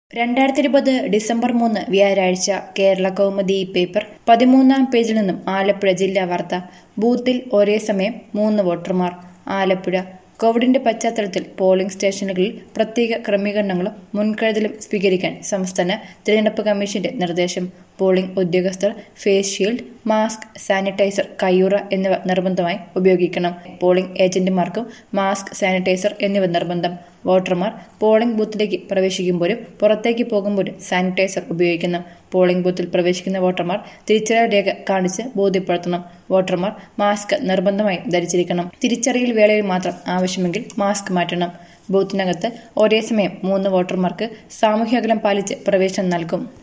രണ്ടായിരത്തി ഇരുപത് ഡിസംബർ മൂന്ന് വ്യാഴാഴ്ച കേരള കൗമുദി പേപ്പർ പതിമൂന്നാം പേജിൽ നിന്നും ആലപ്പുഴ ജില്ലാ വാർത്ത ബൂത്തിൽ ഒരേ സമയം മൂന്ന് വോട്ടർമാർ ആലപ്പുഴ കോവിഡിന്റെ പശ്ചാത്തലത്തിൽ പോളിംഗ് സ്റ്റേഷനുകളിൽ പ്രത്യേക ക്രമീകരണങ്ങളും മുൻകരുതലും സ്വീകരിക്കാൻ സംസ്ഥാന തിരഞ്ഞെടുപ്പ് കമ്മീഷന്റെ നിർദ്ദേശം പോളിംഗ് ഉദ്യോഗസ്ഥർ ഫേസ് ഷീൽഡ് മാസ്ക് സാനിറ്റൈസർ കയ്യുറ എന്നിവ നിർബന്ധമായി ഉപയോഗിക്കണം പോളിംഗ് ഏജന്റുമാർക്കും മാസ്ക് സാനിറ്റൈസർ എന്നിവ നിർബന്ധം വോട്ടർമാർ പോളിംഗ് ബൂത്തിലേക്ക് പ്രവേശിക്കുമ്പോഴും പുറത്തേക്ക് പോകുമ്പോഴും സാനിറ്റൈസർ ഉപയോഗിക്കണം പോളിംഗ് ബൂത്തിൽ പ്രവേശിക്കുന്ന വോട്ടർമാർ തിരിച്ചറിയൽ രേഖ കാണിച്ച് ബോധ്യപ്പെടുത്തണം വോട്ടർമാർ മാസ്ക് നിർബന്ധമായും ധരിച്ചിരിക്കണം തിരിച്ചറിയൽ വേളയിൽ മാത്രം ആവശ്യമെങ്കിൽ മാസ്ക് മാറ്റണം ബൂത്തിനകത്ത് ഒരേ സമയം മൂന്ന് വോട്ടർമാർക്ക് സാമൂഹ്യ അകലം പാലിച്ച് പ്രവേശനം നൽകും